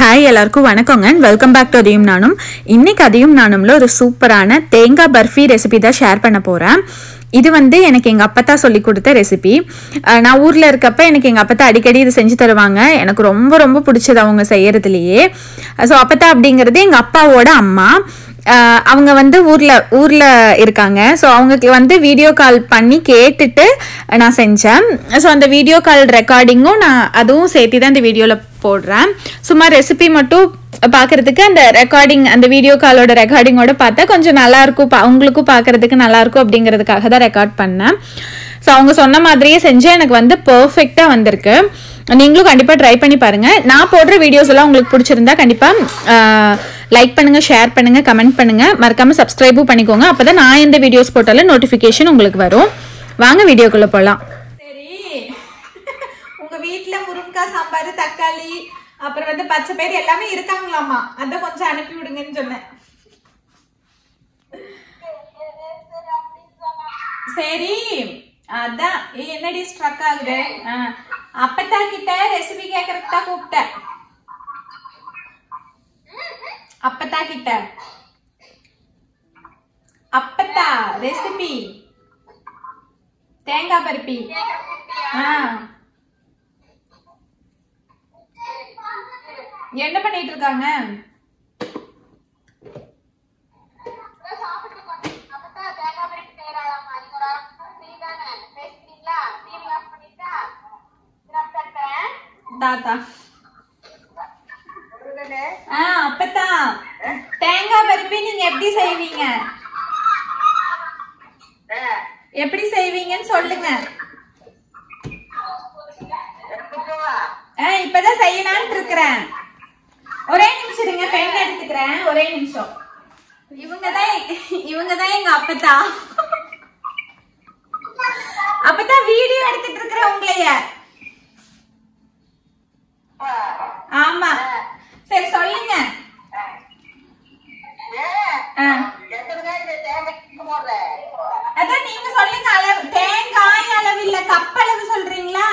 Hi எல்லாருக்கும் வணக்கங்க welcome back to அதையும் நானும் இன்னைக்கு அதையும் நானும்ல ஒரு சூப்பரான தேங்காய் பர்ஃபி ரெசிபி தான் ஷேர் பண்ண போகிறேன் இது வந்து எனக்கு எங்கள் அப்பத்தா சொல்லி கொடுத்த ரெசிபி நான் ஊரில் இருக்கப்ப எனக்கு எங்கள் அப்பத்தா அடிக்கடி இது செஞ்சு தருவாங்க எனக்கு ரொம்ப ரொம்ப பிடிச்சது அவங்க செய்யறதுலையே ஸோ அப்பத்தா அப்படிங்கிறது எங்கள் அப்பாவோட அம்மா அஹ் அவங்க வந்து ஊரில் ஊரில் இருக்காங்க ஸோ அவங்களுக்கு வந்து வீடியோ கால் பண்ணி கேட்டுட்டு நான் செஞ்சேன் ஸோ அந்த வீடியோ கால் ரெக்கார்டிங்கும் நான் அதுவும் சேர்த்து தான் இந்த வீடியோவில் போடுறேன் சும்மா ரெசிபி மட்டும் பார்க்கறதுக்கு அந்த ரெக்கார்டிங் அந்த வீடியோ காலோட ரெக்கார்டிங்கோட பார்த்தா கொஞ்சம் நல்லாயிருக்கும் பா அவங்களுக்கும் பார்க்கறதுக்கு நல்லாயிருக்கும் அப்படிங்கிறதுக்காக தான் ரெக்கார்ட் பண்ணேன் ஸோ அவங்க சொன்ன மாதிரியே செஞ்சு எனக்கு வந்து பர்ஃபெக்டாக வந்திருக்கு நீங்களும் கண்டிப்பாக ட்ரை பண்ணி பாருங்கள் நான் போடுற வீடியோஸ் எல்லாம் உங்களுக்கு பிடிச்சிருந்தா கண்டிப்பாக லைக் பண்ணுங்க ஷேர் பண்ணுங்க கமெண்ட் பண்ணுங்க மறக்காம சப்ஸ்கிரைபும் பண்ணிக்கோங்க அப்பதான் நான் எந்த வீடியோஸ் போட்டாலும் நோட்டிஃபிகேஷன் உங்களுக்கு வரும் வாங்க வீடியோக்குள்ள போகலாம் சரி உங்க வீட்ல முருங்கைக்காய் சாம்பார் தக்காளி அப்புறம் வந்து பச்சை பயிறு எல்லாமே இருக்காங்களாமா அத கொஞ்சம் அனுப்பி விடுங்கன்னு சொன்னேன் சரி அதான் ஏய், என்னடி ஸ்ட்ரக் ஆகுது ஆ, அப்பத்தா கிட்ட ரெசிபி கேக்குறதுக்கு தான் கூப்பிட்டேன் அப்பத்தா கிட்ட அப்பத்தா ரெசிபி தேங்காய் பருப்பி ஆ. என்ன பண்ணிட்டு இருக்காங்க தாத்தா ஆ அப்பத்தா தேங்காய் பருப்பி நீங்க எப்படி செய்வீங்க எப்படி செய்வீங்கன்னு சொல்லுங்க ஆ இப்பதான் செய்யலாம்னு இருக்கிறேன் ஒரே நிமிஷம் இருங்க பெண் எடுத்துக்கிறேன் ஒரே நிமிஷம் இவங்கதான் இவங்கதான் எங்க அப்பத்தா அப்பத்தா வீடியோ எடுத்துட்டு இருக்கிற உங்களைய ஆமா சரி சொல்லுங்க ஆ. அதான் நீங்க சொல்லுங்க அளவு தேங்காய் அளவு இல்ல கப் அளவு சொல்றீங்களா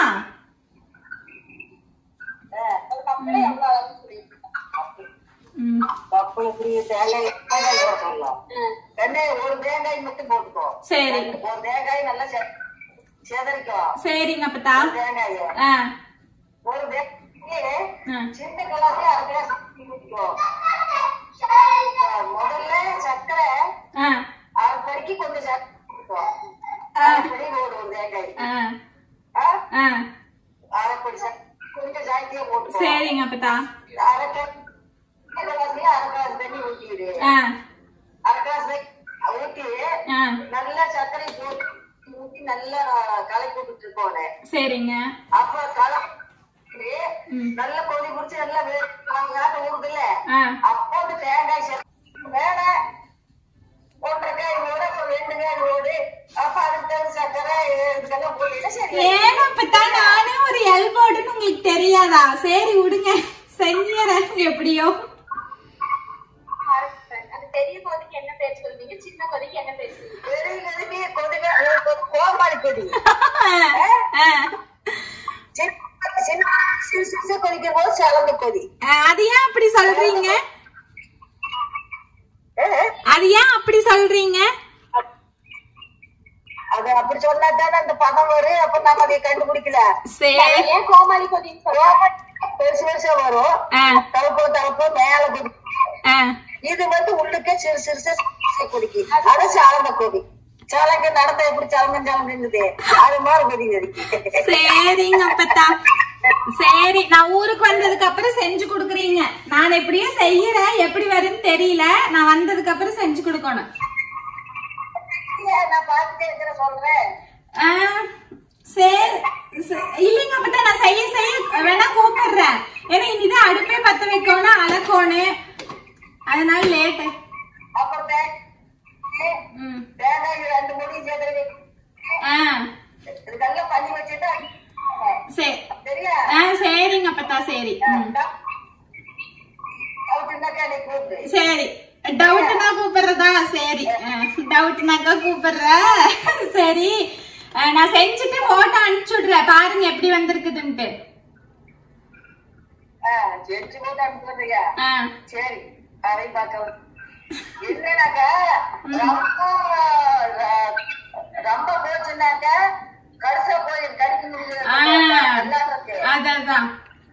ம். அப்ப இப்படி தேங்காய் தேங்காய் போட சொல்லலாம். கண்ணே, ஒரு தேங்காய் மட்டும் போட்டுக்கோ சரி ஒரு தேங்காய் நல்லா செ- செதறிக்கோ சரிங்க அப்பத்தா தேங்காய் ஆ ஒரு தேங்காய் ஆ. சின்ன கிளாஸ் அரை கிளாஸ் ஊத்திக்கோ ஆ, முதல்ல சர்க்கரை ஆ அரை படிக்கு கொஞ்சம் சர்க்கரை ஊத்திக்கோ. ஆ. அரை படி ஒரு ஒரு தேங்காய் ஆ ஆ? ஆ அரை படி சர்க்கரை கொஞ்சம் ஜாஸ்தியா போட்டுக்கோ சரிங்க அப்பத்தா அரை கிளாஸ் கிளாஸ்லயே அரை கிளாஸ் தண்ணி ஊத்திடு ஆ அரை கிளாஸ் தண்ணி ஊத்தி ஆ நல்லா சர்க்கரை போட்டு ஊத்தி நல்லா கலக்கி விட்டுட்டு இருக்கோனே சரிங்க அப்ப கலை ம். நல்ல கொதி முடிச்சு நல்லா வேகாட்ட ஊறுதுல்ல ஆ அப்போ அந்த தேங்காய் சேர்த்து மேல ஒன்றரை காய் ஓடு அப்புறம் ரெண்டு காய் ஓடு அப்ப அதுக்கு தகுந்த சர்க்கரை இதுக்கெல்லாம் போட்டு சரி ஏன் அப்பத்தா நானே ஒரு எல்போடுன்னு உங்களுக்கு தெரியாதா சரி விடுங்க செஞ்சுறேன் எப்படியோ அந்த பெரிய கொதிக்கு என்ன பேர் சொல்வீங்க சின்ன கொதிக்கு என்ன பேர் சொல்வீங்க பெரிய கதுமே கொதிக்க கோமாளி கொதி ஆ, சின்ன சின்ன சிறு சிறுசா கொதிக்கும் போது சிலந்த கொதி அது ஏன் அப்படி சொல்றீங்க ஆ? அது ஏன் அப்படி சொல்றீங்க அது அப்படி சொன்னா தானே அந்த பதம் வரும் அப்ப நம்ம அதை கண்டுபிடிக்கல சரி ஏன் கோமாளி கொதின்னு சொல்றீங்க பெருசு பெருசா வரும் ஆ, தலப்போ தலப்போ மேல கொதி ஆ, இது வந்து உள்ளுக்கே சிறு சிறுசா கொதிக்கு அது சாலந்த கொதி சாலங்க நடந்தா எப்படி சலங்க சலங்குங்குது அது மாதிரி கொதி கொதிக்கு சரிங்க அப்பத்தா சரி நான் ஊருக்கு வந்ததுக்கு அப்புறம் செஞ்சு கொடுக்குறீங்க நான் எப்படியும் செய்யறேன் எப்படி வரும்னு தெரியல நான் வந்ததுக்கு அப்புறம் செஞ்சு கொடுக்கணும் நான் பார்த்துட்டே இருக்கிற சொல்றேன் ஆ, சரி ச- இல்லைங்க அப்பதான் நான் செய்ய செய்ய வேணா கூப்பிடுறேன் ஏன்னா இனிதான் அடுப்பே பத்த வைக்கணும் அலக்கணும் அதனால லேட்டு அப்புறம் தே- ம் தேங்காய் ரெண்டு முடியும் சேர்த்து ஆ இதெல்லாம் பண்ணி வச்சுட்டு சரி சரியா ஆ சரிங்க அப்பத்தா சரி ம். அப்படின்னாக்கா நீ கூப்பிடு சரி டவுட்னா கூப்பிடுறதா சரி டவுட்னாக்கா கூப்பிடுற சரி அஹ், நான் செஞ்சுட்டு போட்டோ அனுப்பிச்சு விடுறேன் பாருங்க எப்படி வந்திருக்குதுன்ட்டு ஆ, செஞ்சு போட்டு அனுப்புறீங்க ஆ சரி அதை பார்க்க என்னன்னாக்கா ரொம்ப ர- ரொம்ப போச்சுன்னாக்கா கடைசியா போய் கடிக்க முடியாது ஆ. எல்லாத்துக்கு அதான் அதான்.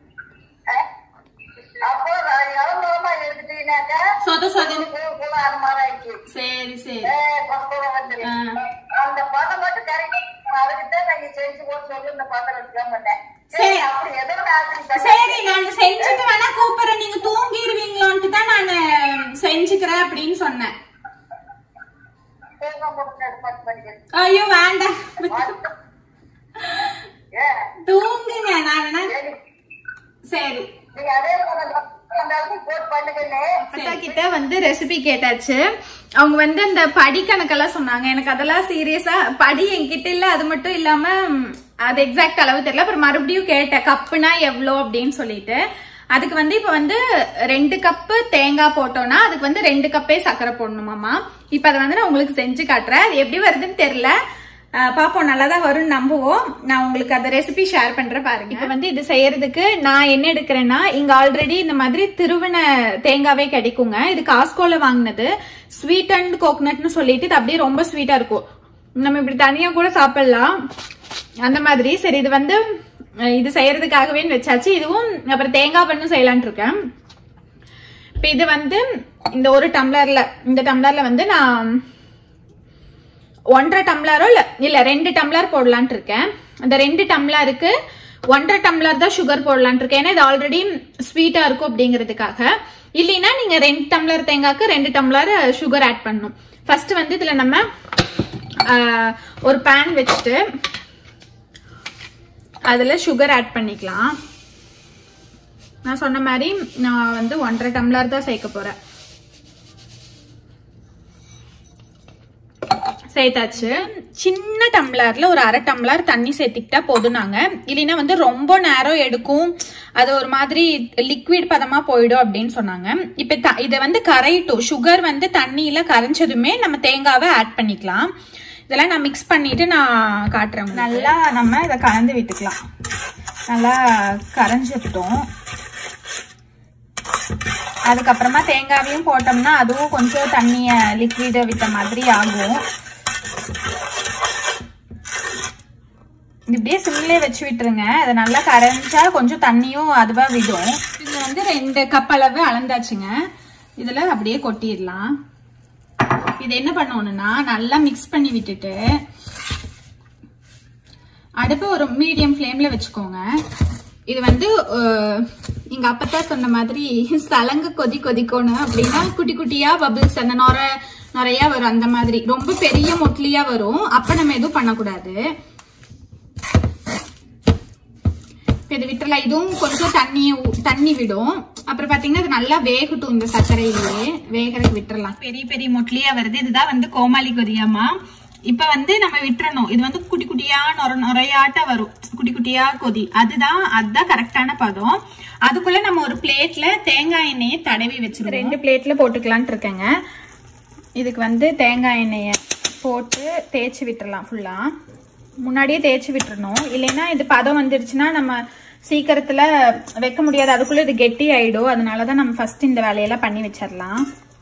அப்போ இளம்பரமா எடுத்துட்டீங்கன்னாக்கா சொத சொத கூட அந்த மாதிரி ஆயிடுச்சு சரி சரி ஏ, பக்குவம் வந்துரு. ஆ. அந்த பதம் மட்டும் கரெக்ட் அதுக்குதான் நாங்க செஞ்சு போட்டு சொல்லி இந்த பதம் எடுக்க மாட்டேன் சரி. சரி அப்படி ஏதோ ஒரு ஆக்டிங் பண்ணி சரி நான் செஞ்சுட்டு வேணா கூப்பிடுறேன் நீங்க தூங்கிடுவீங்களோன்ட்டு தான் நான் செஞ்சுக்கிறேன் அப்படின்னு சொன்னேன் தேங்காய் போட்டு எடுப்பாட்டு பண்ணிக்கிறேன் ஐயோ வேண்டாம் ஏ தூங்குங்க நான் வேணா சரி சரி நீங்க அதே போல அந்த அளவுக்கு போட்டு பண்ணுங்கன்னு அப்பத்தா கிட்ட வந்து ரெசிபி கேட்டாச்சு அவங்க வந்து அந்த படி கணக்கெல்லாம் சொன்னாங்க எனக்கு அதெல்லாம் சீரியஸா படி என்கிட்ட இல்ல அது மட்டும் இல்லாம ம், அது எக்ஸாக்ட் அளவு தெரியல அப்புறம் மறுபடியும் கேட்டேன் கப்புனா எவ்வளோ அப்படின்னு சொல்லிட்டு அதுக்கு வந்து இப்ப வந்து ரெண்டு கப்பு தேங்காய் போட்டோம்னா அதுக்கு வந்து ரெண்டு கப்பே சர்க்கரை போடணுமாமா இப்ப அதை வந்து நான் உங்களுக்கு செஞ்சு காட்டுறேன் அது எப்படி வருதுன்னு தெரியல அஹ் பாப்போம் நல்லா தான் வரும்னு நம்புவோம் நான் உங்களுக்கு அந்த ரெசிபி ஷேர் பண்றேன் பாருங்க இப்போ வந்து இது செய்யறதுக்கு நான் என்ன எடுக்கிறேன்னா இங்க ஆல்ரெடி இந்த மாதிரி திருவன தேங்காவே கிடைக்குங்க இது காஸ்கோல வாங்கினது ஸ்வீட் அண்ட் கோகனட்னு சொல்லிட்டு இது அப்படியே ரொம்ப ஸ்வீட்டா இருக்கும் நம்ம இப்படி தனியா கூட சாப்பிடலாம் அந்த மாதிரி சரி இது வந்து அஹ் இது செய்யறதுக்காகவே வச்சாச்சு இதுவும் அப்புறம் தேங்காய் பண்ணும் செய்யலாம்னு இருக்கேன் இப்போ இது வந்து இந்த ஒரு டம்ளர்ல இந்த டம்ளர்ல வந்து நான் ஒன்றரை டம்ளரோ இல்ல இல்ல ரெண்டு டம்ளர் போடலான்ட்டு இருக்கேன் அந்த ரெண்டு டம்ளருக்கு ஒன்றரை டம்ளர் தான் சுகர் போடலான்ட்டு இருக்கேன் ஏன்னா இது ஆல்ரெடி ஸ்வீட்டா இருக்கும் அப்படிங்கிறதுக்காக இல்லைன்னா நீங்க ரெண்டு டம்ளர் தேங்காய்க்கு ரெண்டு டம்ளர் சுகர் ஆட் பண்ணணும் ஃபர்ஸ்ட் வந்து இதுல நம்ம ஆஹ், ஒரு பேன் வச்சுட்டு அதுல சுகர் ஆட் பண்ணிக்கலாம் நான் சொன்ன மாதிரி நான் வந்து ஒன்றரை டம்ளர் தான் சேர்க்க போறேன் சேர்த்தாச்சு சின்ன டம்ளர்ல ஒரு அரை டம்ளர் தண்ணி சேர்த்துக்கிட்டா போதும் நாங்க இல்லைன்னா வந்து ரொம்ப நேரம் எடுக்கும் அது ஒரு மாதிரி லிக்விட் பதமா போயிடும் அப்படின்னு சொன்னாங்க இப்ப த- இதை வந்து கரையிட்டும் சுகர் வந்து தண்ணியில கரைஞ்சதுமே நம்ம தேங்காவை ஆட் பண்ணிக்கலாம் இதெல்லாம் நான் மிக்ஸ் பண்ணிட்டு நான் காட்டுறேன் நல்லா நம்ம இதை கலந்து விட்டுக்கலாம் நல்லா கரைஞ்சிட்டோம் அதுக்கப்புறமா தேங்காவையும் போட்டோம்னா அதுவும் கொஞ்சம் தண்ணிய லிக்விட விட்ட மாதிரி ஆகும் இது இப்படியே சிம்லே வச்சு விட்டுருங்க அது நல்லா கரைஞ்சா கொஞ்சம் தண்ணியும் அதுவா விடும் இது வந்து ரெண்டு கப் அளவு அளந்தாச்சுங்க இதுல அப்படியே கொட்டிடலாம் இது என்ன பண்ணணும்னா நல்லா மிக்ஸ் பண்ணி விட்டுட்டு அடுப்பு ஒரு மீடியம் ஃப்ளேம்ல வச்சுக்கோங்க இது வந்து அஹ், எங்க அப்பத்தா சொன்ன மாதிரி சலங்க கொதி கொதிக்கணும் அப்படின்னா குட்டி குட்டியா பபிள்ஸ் அந்த நொர நிறைய வரும் அந்த மாதிரி ரொம்ப பெரிய மொட்லியா வரும் அப்ப நம்ம எதுவும் பண்ணக்கூடாது இப்ப இது விட்டுறலாம் இதுவும் கொஞ்சம் தண்ணிய ஊ- தண்ணி விடும் அப்புறம் பாத்தீங்கன்னா இது நல்லா வேகட்டும் இந்த சர்க்கரையிலேயே வேகறதுக்கு விட்டுறலாம் பெரிய பெரிய மொட்லியா வருது இதுதான் வந்து கோமாளி கொதியாமா இப்ப வந்து நம்ம விட்டுறணும் இது வந்து குட்டி குட்டியா நொர நொறையாட்ட வரும் குட்டி குட்டியா கொதி அதுதான் அதுதான் கரெக்டான பதம் அதுக்குள்ள நம்ம ஒரு பிளேட்ல தேங்காய் எண்ணெயை தடவி வச்சிருக்கோம் ரெண்டு பிளேட்ல போட்டுக்கலாம்னு இருக்கேங்க இதுக்கு வந்து தேங்காய் எண்ணெயை போட்டு தேய்ச்சி விட்டுறலாம் ஃபுல்லா முன்னாடியே தேய்ச்சி விட்டுறணும் இல்லைன்னா இது பதம் வந்துடுச்சுன்னா நம்ம சீக்கிரத்துல வைக்க முடியாது அதுக்குள்ள இது கெட்டி ஆயிடும் அதனாலதான் நம்ம ஃபர்ஸ்ட் இந்த வேலையெல்லாம் பண்ணி வச்சிடலாம்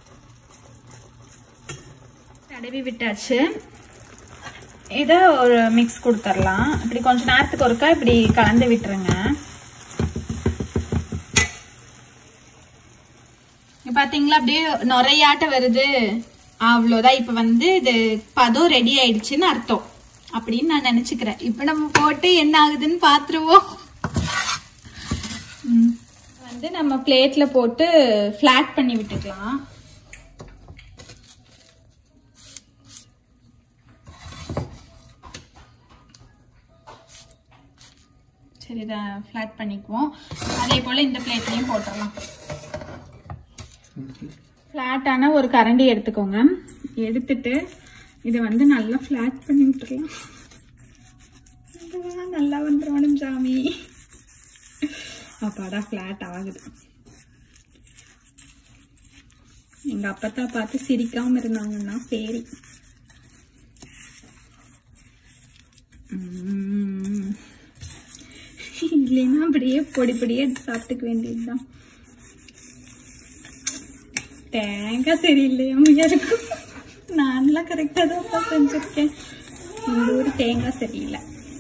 தடவி விட்டாச்சு இதை ஒரு மிக்ஸ் கொடுத்துடலாம் இப்படி கொஞ்ச நேரத்துக்கு ஒருக்கா இப்படி கலந்து விட்டுருங்க இங்க பாத்தீங்களா அப்படியே நுரையாட்ட வருது அவ்வளவுதான் இப்ப வந்து இது பதம் ரெடி ஆயிடுச்சுன்னு அர்த்தம் அப்படின்னு நான் நினைச்சுக்கிறேன் இப்ப நம்ம போட்டு என்ன ஆகுதுன்னு பாத்துருவோம் ம். வந்து நம்ம பிளேட்ல போட்டு ஃபிளாட் பண்ணி விட்டுக்கலாம் சரி இதை ஃபிளாட் பண்ணிக்குவோம் அதே போல இந்த பிளேட்லயும் போட்டுடலாம் ஃப்ளாட்டான ஒரு கரண்டி எடுத்துக்கோங்க எடுத்துட்டு இதை வந்து நல்லா ஃப்ளாட் பண்ணி விட்டுறலாம் அடடா, நல்லா வந்துடணும் சாமி அப்பாடா ஃப்ளாட் ஆகுது எங்க அப்பத்தா பார்த்து சிரிக்காம இருந்தாங்கன்னா சரி உம். இல்லைன்னா அப்படியே பொடி பொடியே எடுத்து சாப்பிட்டுக்க வேண்டியதுதான் தேங்காய் சரியில்லையா இருக்கும் நான்லாம் கரெக்டாக தான் செஞ்சுருக்கேன் இந்த ஒரு தேங்காய் சரியில்லை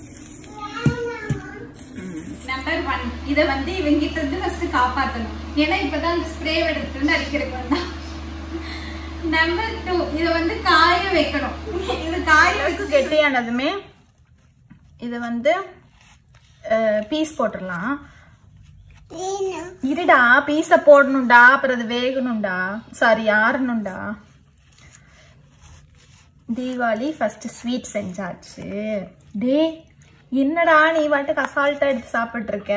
நம்பர் ஒன் இதை வந்து இவங்கிட்ட இருந்து ஃபர்ஸ்ட் காப்பாற்றணும் ஏன்னா இப்பதான் அந்த ஸ்ப்ரே எடுத்துட்டு வந்து அடிக்கிறதுக்கு வந்தான் நம்பர் டூ இதை வந்து காய வைக்கணும் இது காய வச்சு கெட்டியானதுமே இது வந்து பீஸ் போட்டுடலாம் இருடா பீஸ போடணும்டா அப்புறம் அது வேகணும்டா சாரி ஆறணும்டா தீபாவளி ஃபர்ஸ்ட் ஸ்வீட் செஞ்சாச்சு டே என்னடா நீ வாட்டுக்கு அசால்ட்டா எடுத்து சாப்பிட்டு இருக்க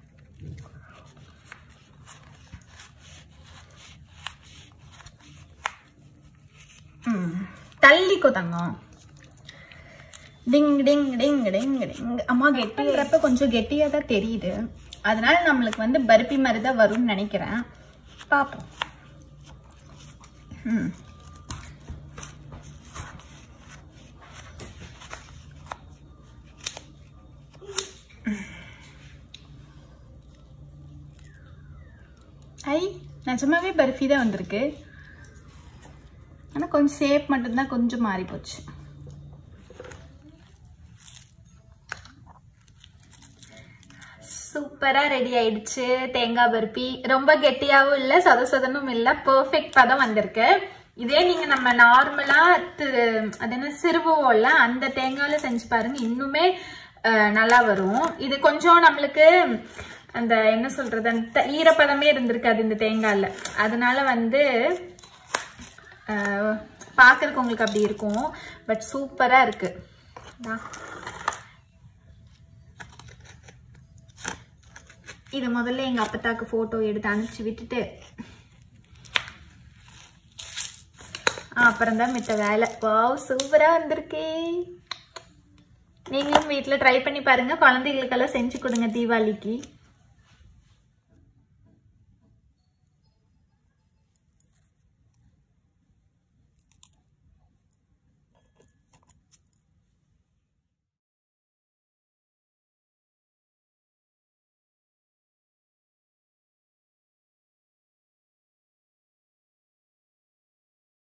ம், தள்ளிக்கோ தங்கம் டிங் டிங் டிங் டிங் டிங் அம்மா கெட்டிங்கிறப்ப கொஞ்சம் கெட்டியாக தான் தெரியுது அதனால நம்மளுக்கு வந்து பருப்பி மாதிரி தான் வரும்னு நினைக்கிறேன் பார்ப்போம் ம் ஐ நிஜமாவே பர்ஃபி தான் வந்திருக்கு ஆனால் கொஞ்சம் ஷேப் மட்டும்தான் கொஞ்சம் மாறி போச்சு சூப்பராக ரெடி ஆயிடுச்சு தேங்காய் பருப்பி ரொம்ப கெட்டியாகவும் இல்லை சொத சொதனும் இல்லை பர்ஃபெக்ட் பதம் வந்திருக்கு இதே நீங்க நம்ம நார்மலா திரு அது என்ன சிறுவோம்ல அந்த தேங்காயில செஞ்சு பாருங்க இன்னுமே அஹ், நல்லா வரும் இது கொஞ்சம் நம்மளுக்கு அந்த என்ன சொல்றது அந்த த- ஈரப்பதமே இருந்திருக்காது இந்த தேங்காயில அதனால வந்து அஹ், பார்க்கறதுக்கு உங்களுக்கு அப்படி இருக்கும் பட் சூப்பரா இருக்கு இந்தா. இது முதல்ல எங்க அப்பத்தாக்கு போட்டோ எடுத்து அனுப்பிச்சு விட்டுட்டு அப்புறம் தான் மித்த வேலை வாவ் சூப்பரா வந்திருக்கே நீங்களும் வீட்டில் ட்ரை பண்ணி பாருங்க குழந்தைகளுக்கெல்லாம் செஞ்சு கொடுங்க தீபாவளிக்கு